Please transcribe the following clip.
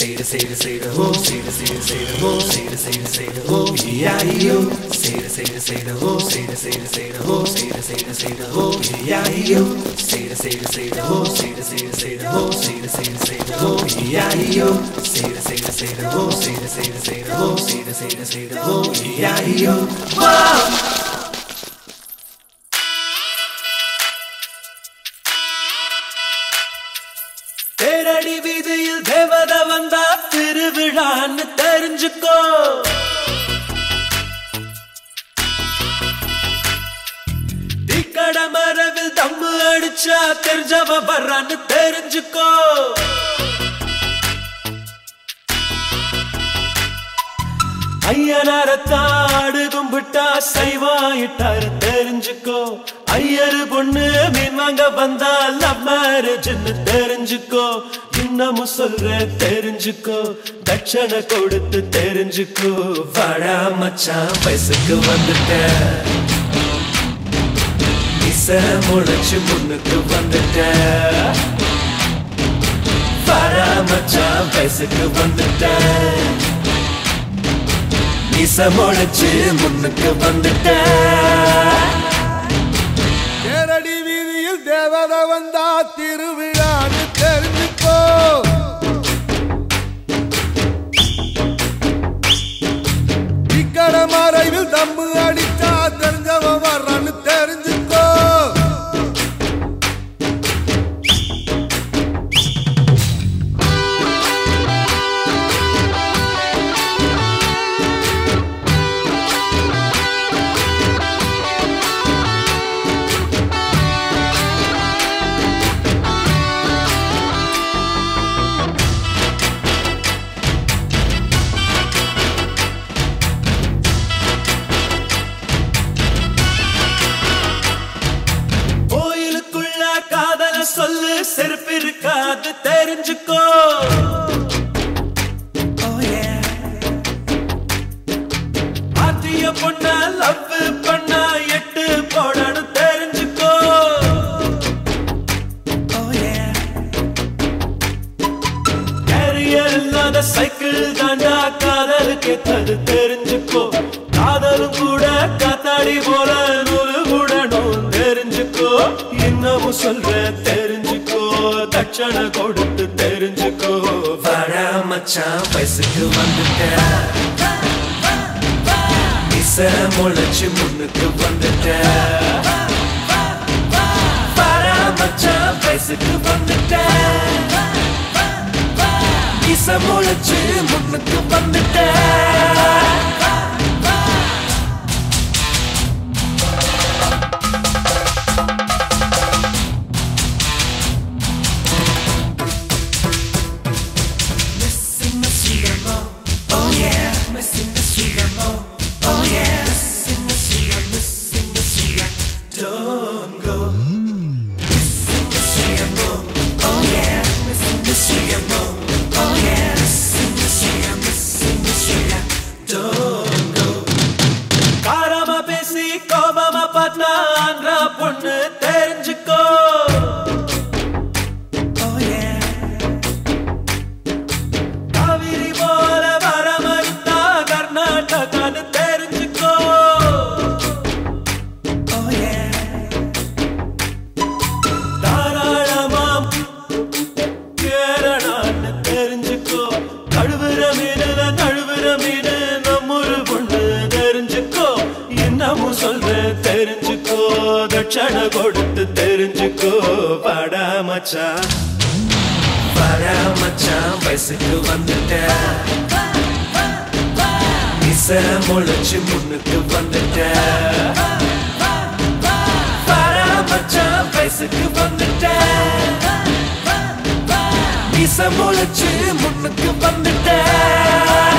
say the say the say the ho, say the say the say the ho, say the say the say the ho, E-I-E-O. Say the say the say the ho, say the say the say the ho, say the say the say the ho, E-I-E-O. Say the say the say the ho, say the say the say the ho, say the say the say the ho, E-I-E-O. Say the say the say the ho, say the say the say the ho, say the say the say the ho, E-I-E-O. Whoa! தேரடி வீதியில் தேவத வந்தா திருவிழான்னு தெரிஞ்சுக்கோ தீக்கட மரவில் தம்மு அடிச்சா தெரிஞ்சவ வர்றான்னு தெரிஞ்சுக்கோ ஐயனாரத்தாடு கும்பிட்டா சைவாயிட்டாரு தெரிஞ்சுக்கோ ஐயரு பொண்ணு மீன் வாங்க வந்தா லவ் மேரேஜ்னு தெரிஞ்சுக்கோ இன்னமும் சொல்றேன் தெரிஞ்சுக்கோ தட்சணை கொடுத்து தெரிஞ்சுக்கோ வாடா மச்சான் வயசுக்கு வந்துட்டேன் இச முளைச்சு முன்னுக்கு வந்துட்டேன் வாடா மச்சான் வயசுக்கு வந்துட்டேன் இச முளைச்சு முன்னுக்கு வந்துட்டேன் தேரடி வீதியில் தேவதை வந்தா திருவிழான்னு தெரிஞ்சுக்கோ இக்கட மறைவில் தம்பு அடிச்சா தெரிஞ்சவன் வர்றான்னு தெரிஞ்சுக்கோ கோயிலுக்குள்ள காதல சொல்லு செருப்பு இருக்காது தெரிஞ்சுக்கோ ஆத்திய பொண்ண லவ் பண்ண எட்டு போடணும் தெரிஞ்சுக்கோ கேரியர் இல்லாத சைக்கிள் தாண்டா காதலுக்கு ஏத்தது தெரிஞ்சுக்கோ காதலும் கூட காத்தாடி போல நூலு கூடணும் தெரிஞ்சுக்கோ இன்னமும் சொல்ற தெரிஞ்சுக்கோ தட்சணை கொடுத்து தெரிஞ்சுக்கோ வாடா மச்சான் வயசுக்கு வந்துட்டேன் இச முளைச்சு முன்னுக்கு வந்துட்டேன் வாடா மச்சான் வயசுக்கு வந்துட்டேன் இச முளைச்சு முன்னுக்கு வந்துட்டேன் காரமா பேசி கோபமா பார்த்தா ஆந்திரா பொண்ணு தெரிஞ்சுக்கோ காவிரி போல வர மறுத்தா கர்நாடகான்னு தெரிஞ்சுக்கோ தாராளமாம் கேரளான்னு தெரிஞ்சுக்கோ கழுவுற மீனுல நழுவுற மீனு நம்மொரு பொண்ணு தெரிஞ்சுக்கோ என்னமும் சொல்ற தெரிஞ்சுக்கோ தட்சணை கொடுத்து தெரிஞ்சுக்கோ பாடா மச்சான் பாடா மச்சான் வயசுக்கு வந்துட்டேன் இச முளைச்சு முன்னுக்கு வந்துட்டேன் பாடா மச்சான் வயசுக்கு வந்துட்டேன் இச முளைச்சு முன்னுக்கு வந்துட்டேன்